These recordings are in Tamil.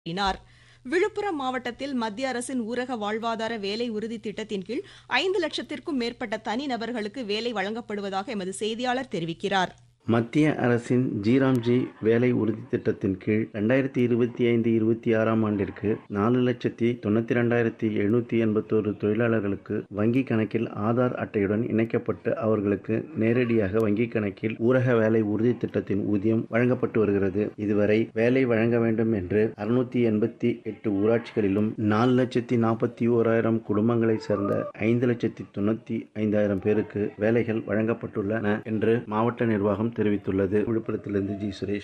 கூறினார் விழுப்புரம் மாவட்டத்தில் மத்திய அரசின் ஊரக வாழ்வாதார வேலை உறுதி திட்டத்தின் கீழ் ஐந்து லட்சத்திற்கும் மேற்பட்ட தனிநபர்களுக்கு வேலை வழங்கப்படுவதாக எமது செய்தியாளர் தெரிவிக்கிறார் மத்திய அரசின் ஜிராம்ஜி வேலை உறுதி திட்டத்தின் கீழ் ரெண்டாயிரத்தி இருபத்தி ஐந்து இருபத்தி ஆறாம் ஆண்டிற்கு நாலு லட்சத்தி தொண்ணூத்தி ரெண்டாயிரத்தி எழுநூத்தி எண்பத்தோரு தொழிலாளர்களுக்கு வங்கி கணக்கில் ஆதார் அட்டையுடன் இணைக்கப்பட்டு அவர்களுக்கு நேரடியாக வங்கி கணக்கில் ஊரக வேலை உறுதி திட்டத்தின் ஊதியம் வழங்கப்பட்டு வருகிறது இதுவரை வேலை வழங்க வேண்டும் என்று அறுநூத்தி எண்பத்தி எட்டு ஊராட்சிகளிலும் நாலு லட்சத்தி நாற்பத்தி ஓராயிரம் குடும்பங்களை சேர்ந்த ஐந்து லட்சத்தி தொண்ணூத்தி ஐந்தாயிரம் பேருக்கு வேலைகள் வழங்கப்பட்டுள்ளன என்று மாவட்ட நிர்வாகம் தெரிவித்துள்ளது விழுப்புரத்திலிருந்து ஜி சுரேஷ்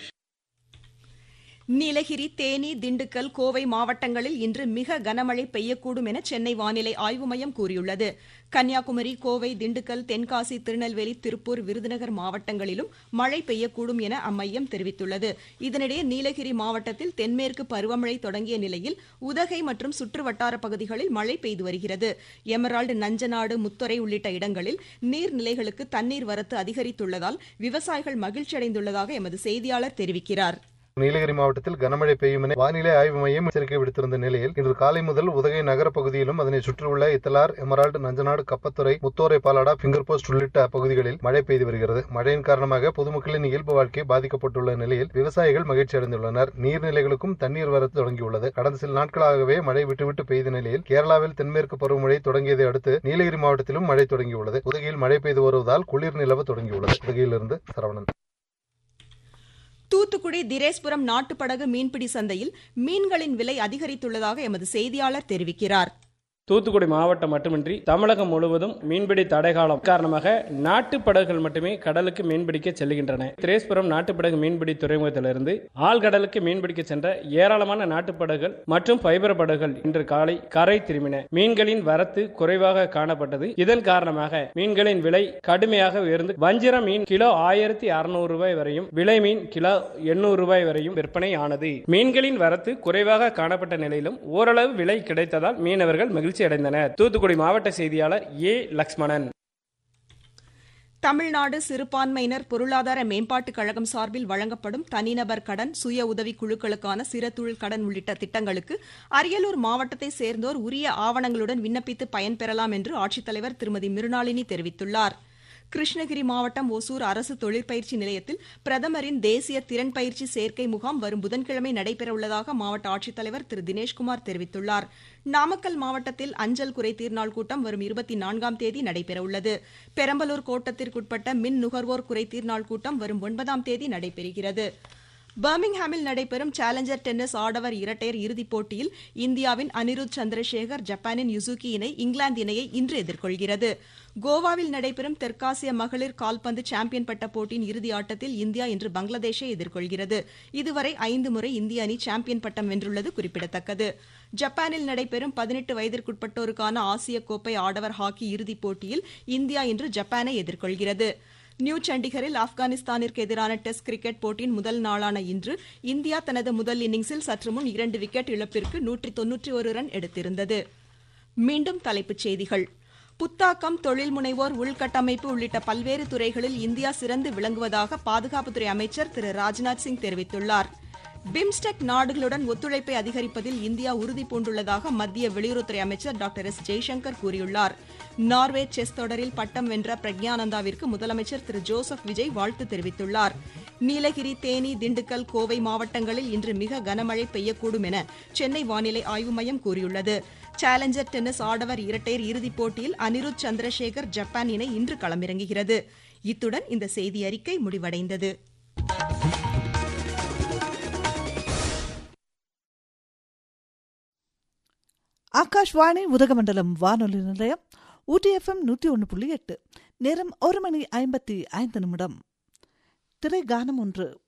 நீலகிரி தேனி திண்டுக்கல் கோவை மாவட்டங்களில் இன்று மிக கனமழை பெய்யக்கூடும் என சென்னை வானிலை ஆய்வு மையம் கூறியுள்ளது கன்னியாகுமரி கோவை திண்டுக்கல் தென்காசி திருநெல்வேலி திருப்பூர் விருதுநகர் மாவட்டங்களிலும் மழை பெய்யக்கூடும் என அம்மையம் தெரிவித்துள்ளது இதனிடையே நீலகிரி மாவட்டத்தில் தென்மேற்கு பருவமழை தொடங்கிய நிலையில் உதகை மற்றும் சுற்றுவட்டார பகுதிகளில் மழை பெய்து வருகிறது எமரால்டு நஞ்சநாடு முத்துறை உள்ளிட்ட இடங்களில் நீர்நிலைகளுக்கு தண்ணீர் வரத்து அதிகரித்துள்ளதால் விவசாயிகள் மகிழ்ச்சியடைந்துள்ளதாக எமது செய்தியாளர் தெரிவிக்கிறார் நீலகிரி மாவட்டத்தில் கனமழை பெய்யும் என வானிலை ஆய்வு மையம் எச்சரிக்கை விடுத்திருந்த நிலையில் இன்று காலை முதல் உதகை நகர பகுதியிலும் அதனை சுற்றியுள்ள Ithalar Emerald Nanjanad Kappathurai Muthorai Palada Finger Post உள்ளிட்ட பகுதிகளில் மழை பெய்து வருகிறது மழையின் காரணமாக பொதுமக்களின் இயல்பு வாழ்க்கை பாதிக்கப்பட்டுள்ள நிலையில் விவசாயிகள் மகிழ்ச்சி அடைந்துள்ளனர் நீர்நிலைகளுக்கும் தண்ணீர் வர தொடங்கியுள்ளது கடந்த சில நாட்களாகவே மழை விட்டுவிட்டு பெய்த நிலையில் கேரளாவில் தென்மேற்கு பருவமழை தொடங்கியதை அடுத்து நீலகிரி மாவட்டத்திலும் மழை தொடங்கியுள்ளது உதகையில் மழை பெய்து வருவதால் குளிர் நிலவ தொடங்கியுள்ளது உதகையிலிருந்து சரவணன் தூத்துக்குடி திரேஸ்புரம் நாட்டுப்படகு மீன்பிடி சந்தையில் மீன்களின் விலை அதிகரித்துள்ளதாக எமது செய்தியாளர் தெரிவிக்கிறார் தூத்துக்குடி மாவட்டம் மட்டுமின்றி தமிழகம் முழுவதும் மீன்பிடி தடைகாலம் காரணமாக நாட்டு படகுகள் மட்டுமே கடலுக்கு மீன்பிடிக்க செல்கின்றன திரேஸ்புரம் நாட்டுப்படகு மீன்பிடி துறைமுகத்திலிருந்து ஆழ்கடலுக்கு மீன்பிடிக்க சென்ற ஏராளமான நாட்டுப்படகுகள் மற்றும் பைபர் படகுகள் இன்று காலை கரை திரும்பின மீன்களின் வரத்து குறைவாக காணப்பட்டது இதன் காரணமாக மீன்களின் விலை கடுமையாக உயர்ந்து வஞ்சிர மீன் கிலோ ஆயிரத்தி அறுநூறு ரூபாய் வரையும் விலை மீன் கிலோ எண்ணூறு ரூபாய் வரையும் விற்பனை ஆனது மீன்களின் வரத்து குறைவாக காணப்பட்ட நிலையிலும் ஓரளவு விலை கிடைத்ததால் மீனவர்கள் மகிழ்ச்சி மகிழ்ச்சி அடைந்தனர் தூத்துக்குடி மாவட்ட செய்தியாளர் ஏ லக்ஷ்மணன் தமிழ்நாடு சிறுபான்மையினர் பொருளாதார மேம்பாட்டுக் கழகம் சார்பில் வழங்கப்படும் தனிநபர் கடன் சுய உதவி குழுக்களுக்கான சிறதொழில் கடன் உள்ளிட்ட திட்டங்களுக்கு அரியலூர் மாவட்டத்தை சேர்ந்தோர் உரிய ஆவணங்களுடன் விண்ணப்பித்து பயன்பெறலாம் என்று ஆட்சித்தலைவர் திருமதி மிருணாளினி தெரிவித்துள்ளாா் கிருஷ்ணகிரி மாவட்டம் ஒசூர் அரசு தொழிற்பயிற்சி நிலையத்தில் பிரதமரின் தேசிய திறன் பயிற்சி சேர்க்கை முகாம் வரும் புதன்கிழமை நடைபெறவுள்ளதாக மாவட்ட ஆட்சித்தலைவர் திரு தினேஷ்குமார் தெரிவித்துள்ளார் நாமக்கல் மாவட்டத்தில் அஞ்சல் குறைதீர் நாள் கூட்டம் வரும் இருபத்தி நான்காம் தேதி நடைபெறவுள்ளது பெரம்பலூர் கோட்டத்திற்குட்பட்ட மின் நுகர்வோர் குறைதீர் நாள் கூட்டம் வரும் ஒன்பதாம் தேதி நடைபெறுகிறது பர்மிங்ஹாமில் நடைபெறும் சேலஞ்சர் டென்னிஸ் ஆடவர் இரட்டையர் இறுதிப் போட்டியில் இந்தியாவின் அனிருத் சந்திரசேகர் ஜப்பானின் யுசுகி இணை இங்கிலாந்து இணையை இன்று எதிர்கொள்கிறது கோவாவில் நடைபெறும் தெற்காசிய மகளிர் கால்பந்து சாம்பியன் பட்ட போட்டியின் இறுதி ஆட்டத்தில் இந்தியா இன்று பங்களாதேஷை எதிர்கொள்கிறது இதுவரை ஐந்து முறை இந்திய அணி சாம்பியன் பட்டம் வென்றுள்ளது குறிப்பிடத்தக்கது ஜப்பானில் நடைபெறும் பதினெட்டு வயதிற்குட்பட்டோருக்கான ஆசிய கோப்பை ஆடவர் ஹாக்கி இறுதிப் போட்டியில் இந்தியா இன்று ஜப்பானை எதிர்கொள்கிறது நியூ சண்டிகரில் ஆப்கானிஸ்தானிற்கு எதிரான டெஸ்ட் கிரிக்கெட் போட்டியின் முதல் நாளான இன்று இந்தியா தனது முதல் இன்னிங்ஸில் சற்று முன் இரண்டு விக்கெட் இழப்பிற்கு நூற்றி தொன்னூற்றி ஒரு ரன் எடுத்திருந்தது மீண்டும் தலைப்புச் செய்திகள் புத்தாக்கம் தொழில் முனைவோர் உள்கட்டமைப்பு உள்ளிட்ட பல்வேறு துறைகளில் இந்தியா சிறந்து விளங்குவதாக பாதுகாப்புத்துறை அமைச்சர் திரு ராஜ்நாத் சிங் தெரிவித்துள்ளார் பிம்ஸ்டெக் நாடுகளுடன் ஒத்துழைப்பை அதிகரிப்பதில் இந்தியா உறுதி பூண்டுள்ளதாக மத்திய வெளியுறவுத்துறை அமைச்சர் டாக்டர் எஸ் ஜெய்சங்கர் கூறியுள்ளார் நார்வே செஸ் தொடரில் பட்டம் வென்ற பிரக்ஞானந்தாவிற்கு முதலமைச்சர் திரு ஜோசப் விஜய் வாழ்த்து தெரிவித்துள்ளார் நீலகிரி தேனி திண்டுக்கல் கோவை மாவட்டங்களில் இன்று மிக கனமழை பெய்யக்கூடும் என சென்னை வானிலை ஆய்வு மையம் கூறியுள்ளது சேலஞ்சர் டென்னிஸ் ஆடவர் இரட்டையர் இறுதிப் போட்டியில் அனிருத் சந்திரசேகர் ஜப்பான் இணை இன்று களமிறங்குகிறது இத்துடன் இந்த செய்தி அறிக்கை முடிவடைந்தது ஆகாஷ்வாணி உதகமண்டலம் வானொலி நிலையம் ஊட்டி எஃப்எம் நூற்றி ஒன்று புள்ளி எட்டு நேரம் ஒரு மணி ஐம்பத்தி ஐந்து நிமிடம் திரை கானம் ஒன்று